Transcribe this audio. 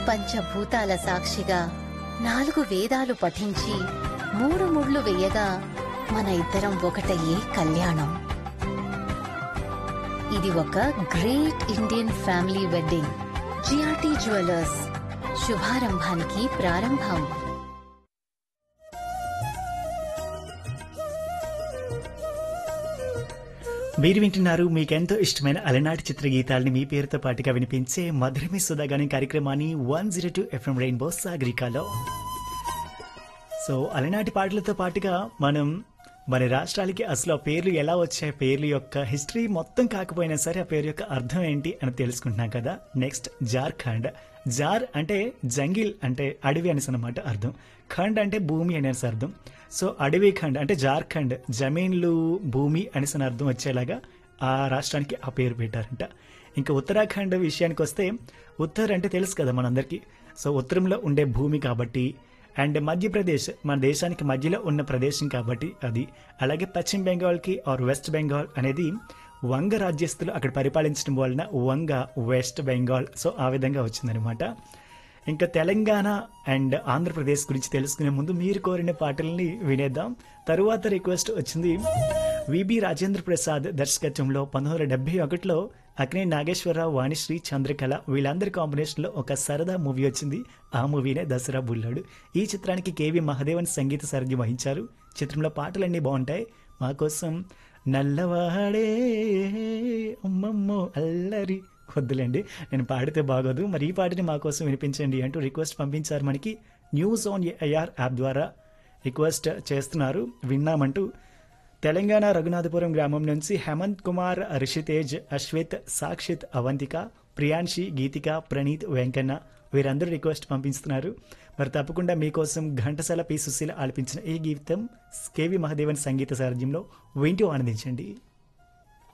పంచభూతాల సాక్షిగా నాలుగు వేదాలు పఠించి మూడు ముళ్ళు వేయగా మన ఇద్దరం ఒకటయ్యే కళ్యాణం ఇది ఒక great Indian family wedding GRT jewellers శుభారంభానికి ప్రారంభం మీరు వింటున్నారు మీకెంతో ఇష్టమైన అలనాటి చిత్ర గీతాలని మీ పేరుతో పాటుగా వినిపించే మధురమి సుధాగాని కార్యక్రమాన్ని one zero two FM rainbow సాగరికాలో సో అలనాటి పాటలతో పాటుగా మనం మన రాష్ట్రాలకి అసలు ఆ పేర్లు ఎలా వచ్చాయి పేర్ల యొక్క హిస్టరీ మొత్తం కాకపోయినా సరే ఆ పేరు యొక్క అర్థం ఏంటి అని తెలుసుకుంటున్నాం కదా నెక్స్ట్ జార్ఖండ్ జార్ అంటే జంగిల్ అంటే అడవి అనేసి అనమాట అర్థం ఖండ్ అంటే భూమి అనేసి అర్థం సో అడవి ఖండ్ అంటే జార్ఖండ్ జమీన్లు భూమి అనేసి అని అర్థం వచ్చేలాగా ఆ రాష్ట్రానికి ఆ పేరు పెట్టారంట ఇంకా ఉత్తరాఖండ్ విషయానికి వస్తే ఉత్తర్ అంటే తెలుసు కదా మనందరికీ సో ఉత్తరంలో ఉండే భూమి కాబట్టి అండ్ మధ్యప్రదేశ్ మన దేశానికి మధ్యలో ఉన్న ప్రదేశం కాబట్టి అది అలాగే పశ్చిమ బెంగాల్కి ఆర్ వెస్ట్ బెంగాల్ అనేది వంగ రాజ్యస్తులు అక్కడ పరిపాలించడం వలన వంగ వెస్ట్ బెంగాల్ సో ఆ విధంగా వచ్చిందనమాట ఇంకా తెలంగాణ అండ్ ఆంధ్రప్రదేశ్ గురించి తెలుసుకునే ముందు మీరు కోరిన పాటల్ని వినేద్దాం తరువాత రిక్వెస్ట్ వచ్చింది విబి రాజేంద్ర ప్రసాద్ దర్శకత్వంలో పంతొమ్మిది వందల డెబ్బై ఒకటిలో అక్నే నాగేశ్వరరావు వాణిశ్రీ చంద్రకళ వీళ్ళందరి కాంబినేషన్లో ఒక సరదా మూవీ వచ్చింది ఆ మూవీనే దసరా బుల్లాడు ఈ చిత్రానికి కేవి మహదేవన్ సంగీత సారథ్యం వహించారు చిత్రంలో పాటలన్నీ బాగుంటాయి మా కోసం నల్లవాడే అమ్మమ్మో అల్లరి వద్దులేండి నేను పాడితే బాగోదు మరి ఈ పాటని మా కోసం వినిపించండి అంటూ రిక్వెస్ట్ పంపించారు మనకి న్యూస్ ఆన్ ఏఐఆర్ యాప్ ద్వారా రిక్వెస్ట్ చేస్తున్నారు విన్నామంటూ తెలంగాణ రఘునాథపురం గ్రామం నుంచి హేమంత్ కుమార్ రిషితేజ్ అశ్విత్ సాక్షిత్ అవంతిక ప్రియాంశి గీతిక ప్రణీత్ వెంకన్న వీరందరూ రిక్వెస్ట్ పంపిస్తున్నారు మరి తప్పకుండా మీకోసం ఘంటసాల పి సుశీల ఆలపించిన ఈ గీతం కేవి మహదేవన్ సంగీత సారథ్యంలో వింటూ ఆనందించండి